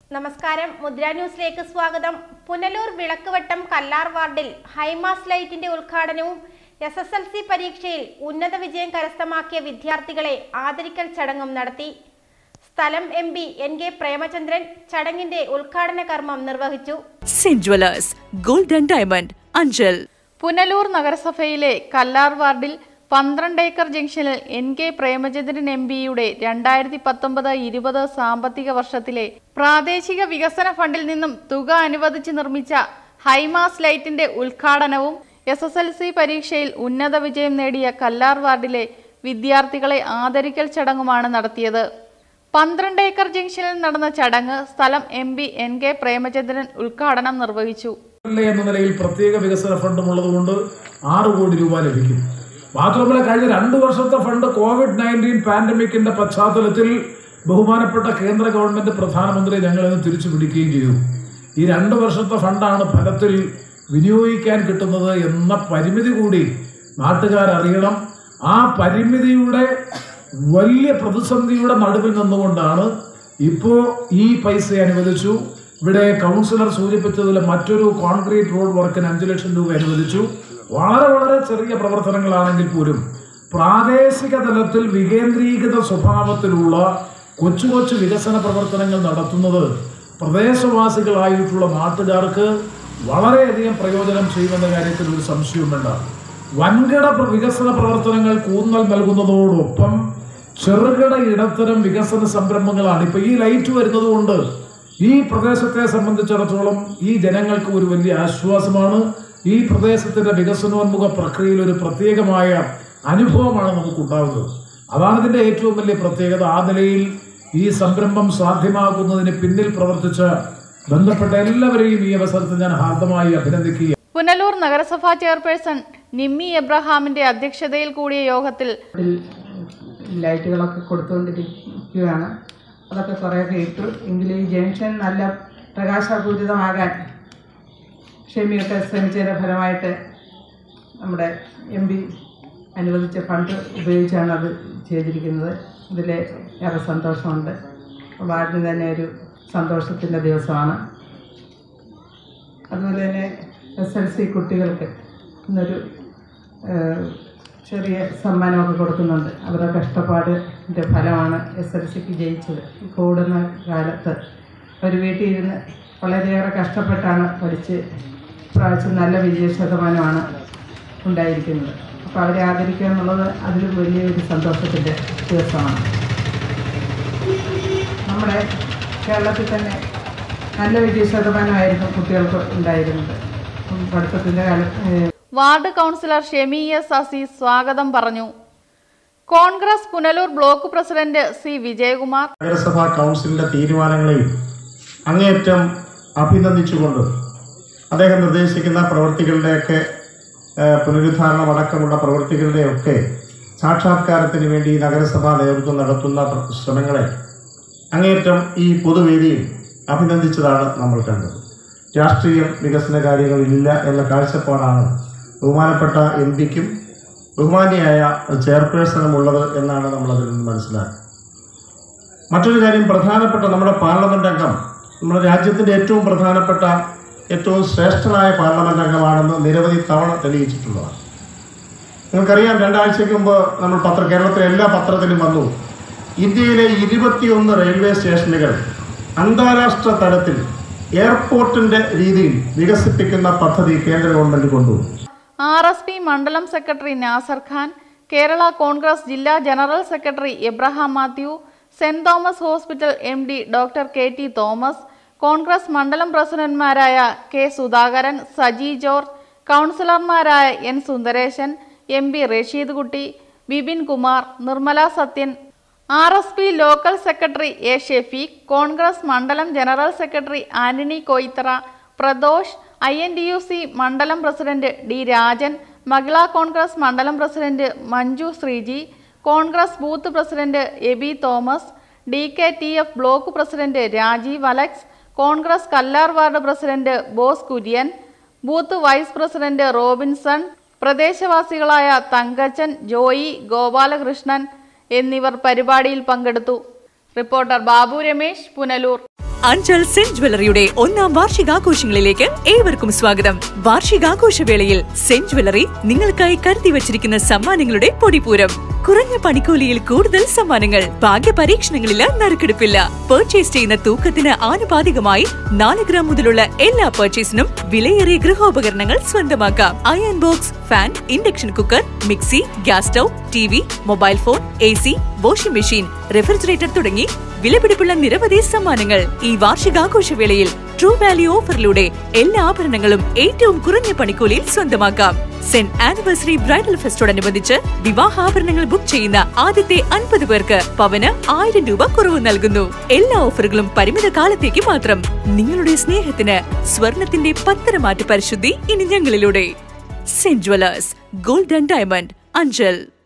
നമസ്കാരം മുദ്ര ന്യൂസിലേക്ക് സ്വാഗതം പുനലൂർ വിളക്കുവട്ടം കല്ലാർ വാർഡിൽ ഹൈമാസ് ലൈറ്റിന്റെ ഉദ്ഘാടനവും എസ് എസ് എൽ സി പരീക്ഷയിൽ ഉന്നത വിജയം കരസ്ഥമാക്കിയ വിദ്യാർത്ഥികളെ ആദരിക്കൽ ചടങ്ങും നടത്തി സ്ഥലം M P N K Premachandran ചടങ്ങിന്റെ ഉദ്ഘാടന കർമ്മം നിർവഹിച്ചു saint jewellers gold and diamond Anchal Punalur നഗരസഭയിലെ കല്ലാർ വാർഡിൽ പന്ത്രണ്ട് ഏക്കർ ജംഗ്ഷനിൽ എൻ കെ പ്രേമചന്ദ്രൻ എം പിയുടെ രണ്ടായിരത്തി പത്തൊമ്പത് ഇരുപത് സാമ്പത്തിക വർഷത്തിലെ പ്രാദേശിക വികസന ഫണ്ടിൽ നിന്നും തുക അനുവദിച്ച് നിർമ്മിച്ച ഹൈമാസ് ലൈറ്റിന്റെ ഉദ്ഘാടനവും എസ് എസ് എൽ സി പരീക്ഷയിൽ ഉന്നത വിജയം നേടിയ കല്ലാർ വാർഡിലെ വിദ്യാർത്ഥികളെ ആദരിക്കൽ ചടങ്ങുമാണ് നടത്തിയത് പന്ത്രണ്ട് ഏക്കർ ജംഗ്ഷനിൽ നടന്ന ചടങ്ങ് സ്ഥലം M P N K Premachandran ഉദ്ഘാടനം നിർവഹിച്ചു എൽ എ എന്ന നിലയിൽ പ്രത്യേക വികസന ഫണ്ടും ഉള്ളതുകൊണ്ട് ആറ് കോടി രൂപ ലഭിക്കും മാത്രമല്ല കഴിഞ്ഞ രണ്ടു വർഷത്തെ ഫണ്ട് കോവിഡ് നയൻറ്റീൻ പാൻഡമിക്കിന്റെ പശ്ചാത്തലത്തിൽ ബഹുമാനപ്പെട്ട കേന്ദ്ര ഗവൺമെന്റ് പ്രധാനമന്ത്രി ഞങ്ങളിന്ന് തിരിച്ചു പിടിക്കുകയും ചെയ്തു ഈ രണ്ട് വർഷത്തെ ഫണ്ടാണ് ഫലത്തിൽ വിനിയോഗിക്കാൻ കിട്ടുന്നത് എന്ന പരിമിതി കൂടി നാട്ടുകാരറിയണം ആ പരിമിതിയുടെ വലിയ പ്രതിസന്ധിയുടെ നടുവിൽ നിന്നുകൊണ്ടാണ് ഇപ്പോ ഈ പൈസ അനുവദിച്ചു ഇവിടെ കൗൺസിലർ സൂചിപ്പിച്ചതിൽ മറ്റൊരു കോൺക്രീറ്റ് റോഡ് വർക്കിന് അഞ്ചു ലക്ഷം രൂപ അനുവദിച്ചു വളരെ വളരെ ചെറിയ പ്രവർത്തനങ്ങളാണെങ്കിൽ പോലും പ്രാദേശിക തലത്തിൽ വികേന്ദ്രീകൃത സ്വഭാവത്തിലുള്ള കൊച്ചു കൊച്ചു വികസന പ്രവർത്തനങ്ങൾ നടത്തുന്നത് പ്രദേശവാസികളായിട്ടുള്ള നാട്ടുകാർക്ക് വളരെയധികം പ്രയോജനം ചെയ്യുമെന്ന കാര്യത്തിൽ ഒരു സംശയവും വേണ്ട വൻകിട പ്ര- വികസന പ്രവർത്തനങ്ങൾ കൂന്നൽ നൽകുന്നതോടൊപ്പം ചെറുകിട ഇടത്തരം വികസന സംരംഭങ്ങളാണ് ഇപ്പൊ ഈ ലൈറ്റ് വരുന്നത് കൊണ്ട് ഈ പ്രദേശത്തെ സംബന്ധിച്ചിടത്തോളം ഈ ജനങ്ങൾക്ക് ഒരു വലിയ ആശ്വാസമാണ് ഈ പ്രദേശത്തിന്റെ വികസനോന്മുഖ പ്രക്രിയയിൽ ഒരു പ്രത്യേകമായ അനുഭവമാണ് നമുക്കുണ്ടാകുന്നത് അതാണ് ഇതിന്റെ ഏറ്റവും വലിയ പ്രത്യേകത ആ നിലയിൽ ഈ സംരംഭം സാധ്യമാകുന്നതിന് പിന്നിൽ പ്രവർത്തിച്ച ബന്ധപ്പെട്ട എല്ലാവരെയും ഈ അവസരത്തിൽ ഞാൻ ഹാർദമായി അഭിനന്ദിക്കുക പുനലൂർ നഗരസഭാ ചെയർപേഴ്സൺ നിമ്മി എബ്രഹാമിന്റെ അധ്യക്ഷതയിൽ കൂടിയ യോഗത്തിൽ ഇതിൽ ലൈറ്റുകളൊക്കെ കൊടുത്തുകൊണ്ടിരിക്കുകയാണ് അതൊക്കെ കുറേയൊക്കെ ഇട്ടു എങ്കിലും ഈ ജംഗ്ഷൻ നല്ല പ്രകാശപൂരിതമാകാൻ ഷെമിയൊക്കെ ശ്രമിച്ചതിൻ്റെ ഫലമായിട്ട് നമ്മുടെ എം പി അനുവദിച്ച ഫണ്ട് ഉപയോഗിച്ചാണ് അത് ചെയ്തിരിക്കുന്നത് ഇതിൽ ഏറെ സന്തോഷമുണ്ട് വാർഡിന് തന്നെ ഒരു സന്തോഷത്തിൻ്റെ ദിവസമാണ് അതുപോലെ തന്നെ എസ് എൽ സി കുട്ടികൾക്ക് ഇന്നൊരു ഏഹ്, ചെറിയ സമ്മാനമൊക്കെ കൊടുക്കുന്നുണ്ട് അവരുടെ കഷ്ടപ്പാടിൻ്റെ ഫലമാണ് എസ് എൽ സിക്ക് ജയിച്ചത് ഈ കൂടുന്ന കാലത്ത് ഒരു വീട്ടിൽ ഇരുന്ന് വളരെയേറെ കഷ്ടപ്പെട്ടാണ് പഠിച്ച് പ്രാവശ്യം നല്ല വിജയ ശതമാനമാണ് ഉണ്ടായിരിക്കുന്നത് അപ്പോൾ അവരെ ആദരിക്കുക എന്നുള്ളത് അതിലും വലിയൊരു സന്തോഷത്തിൻ്റെ ദിവസമാണ് നമ്മുടെ കേരളത്തിൽ തന്നെ നല്ല വിജയ ശതമാനമായിരുന്നു കുട്ടികൾക്ക് ഉണ്ടായിരുന്നത് ഉം, പഠിത്തത്തിൻ്റെ കാലത്ത് ward councillor Shemi S Azeez സ്വാഗതം പറഞ്ഞു Congress Punalur block president C Vijayakumar നഗരസഭാ കൗൺസിലിന്റെ തീരുമാനങ്ങളെയും അങ്ങേയറ്റം അഭിനന്ദിച്ചുകൊണ്ട് അദ്ദേഹം നിർദ്ദേശിക്കുന്ന പ്രവൃത്തികളുടെയൊക്കെ ഏഹ്, പുനരുദ്ധാരണം അടക്കമുള്ള പ്രവൃത്തികളുടെയൊക്കെ സാക്ഷാത്കാരത്തിന് വേണ്ടി നഗരസഭാ നേതൃത്വം നടത്തുന്ന പ്ര- ശ്രമങ്ങളെ അങ്ങേയറ്റം ഈ പൊതുവേദിയിൽ അഭിനന്ദിച്ചതാണ് നമ്മൾ കണ്ടത് രാഷ്ട്രീയം വികസന കാര്യങ്ങളിലില്ല എന്ന കാഴ്ചപ്പാടാണ് ബഹുമാനപ്പെട്ട എം പിക്കും ബഹുമാനിയായ ചെയർപേഴ്സണും ഉള്ളത് എന്നാണ് നമ്മളതിൽ നിന്ന് മനസ്സിലാക്കുന്നത് മറ്റൊരു കാര്യം പ്രധാനപ്പെട്ട നമ്മുടെ പാർലമെന്റ് അംഗം നമ്മുടെ രാജ്യത്തിന്റെ ഏറ്റവും പ്രധാനപ്പെട്ട ഏറ്റവും ശ്രേഷ്ഠനായ പാർലമെന്റ് അംഗമാണെന്ന് നിരവധി തവണ തെളിയിച്ചിട്ടുള്ളതാണ് നിങ്ങൾക്കറിയാം രണ്ടാഴ്ചയ്ക്ക് മുമ്പ് നമ്മൾ പത്ര കേരളത്തിലെ എല്ലാ പത്രത്തിലും വന്നു ഇന്ത്യയിലെ ഇരുപത്തിയൊന്ന് റെയിൽവേ സ്റ്റേഷനുകൾ അന്താരാഷ്ട്ര തലത്തിൽ എയർപോർട്ടിന്റെ രീതിയിൽ വികസിപ്പിക്കുന്ന പദ്ധതി കേന്ദ്ര ഗവൺമെന്റ് കൊണ്ടുവന്നു ആർ എസ് പി മണ്ഡലം സെക്രട്ടറി നാസർ ഖാൻ കേരള കോൺഗ്രസ് ജില്ലാ ജനറൽ സെക്രട്ടറി എബ്രഹാം മാത്യു സെന്റ് Thomas hospital M D doctor K T Thomas Congress മണ്ഡലം പ്രസിഡന്റ്മാരായ കെ സുധാകരൻ സജി ജോർജ് കൗൺസിലർമാരായ N Sundaresan M P Rasheed Kutty Bipin Kumar Nirmala Sathyan R S P local secretary A Shefeeq Congress മണ്ഡലം general secretary Antony Koythara Pradosh I N D U C മണ്ഡലം president D Rajan Mahila Congress മണ്ഡലം president Manju Sreeji Congress booth president Abey Thomas D K T F block president Rajeev Alex Congress Kallar ward president Bose Kurian booth vice president Robinson പ്രദേശവാസികളായ തങ്കച്ചൻ ജോയി ഗോപാലകൃഷ്ണൻ എന്നിവർ പരിപാടിയിൽ പങ്കെടുത്തു reporter Babu Ramesh Punalur Anchal സെന്റ് ജ്വല്ലറിയുടെ ഒന്നാം വാർഷികാഘോഷങ്ങളിലേക്ക് ഏവർക്കും സ്വാഗതം വാർഷികാഘോഷവേളയിൽ സെന്റ് ജ്വല്ലറി നിങ്ങൾക്കായി കരുതി വച്ചിരിക്കുന്ന സമ്മാനങ്ങളുടെ പൊടിപൂരം കുറഞ്ഞ പണിക്കൂലിയിൽ കൂടുതൽ സമ്മാനങ്ങൾ ഭാഗ്യ പരീക്ഷണങ്ങളില്ല നറുക്കെടുപ്പില്ല പർച്ചേസ് ചെയ്യുന്ന തൂക്കത്തിന് ആനുപാതികമായി നാല് ഗ്രാം മുതലുള്ള എല്ലാ പർച്ചേസിനും വിലയേറിയ ഗൃഹോപകരണങ്ങൾ സ്വന്തമാക്കാം iron box fan induction cooker mixie gas stove T V mobile phone A C washing machine refrigerator തുടങ്ങി വിലപിടിപ്പുള്ള നിരവധി സമ്മാനങ്ങൾ ഈ വാർഷികാഘോഷവേളയിൽ ട്രൂ വാല്യൂ ഓഫറിലൂടെ എല്ലാ ആഭരണങ്ങളും ഏറ്റവും കുറഞ്ഞ പണിക്കൂലിയിൽ സ്വന്തമാക്കാം സെന്റ് ആനിവേഴ്സറി ബ്രൈഡൽ ഫെസ്റ്റോടനുബന്ധിച്ച് വിവാഹാഭരണങ്ങൾ ബുക്ക് ചെയ്യുന്ന ആദ്യത്തെ അൻപത് പേർക്ക് പവന് ആയിരം രൂപ കുറവ് നൽകുന്നു എല്ലാ ഓഫറുകളും പരിമിത കാലത്തേക്ക് മാത്രം നിങ്ങളുടെ സ്നേഹത്തിന് സ്വർണത്തിന്റെ പത്തരമാറ്റ് പരിശുദ്ധി ഇനി ഞങ്ങളിലൂടെ സെന്റ് jewellers gold and diamond Anchal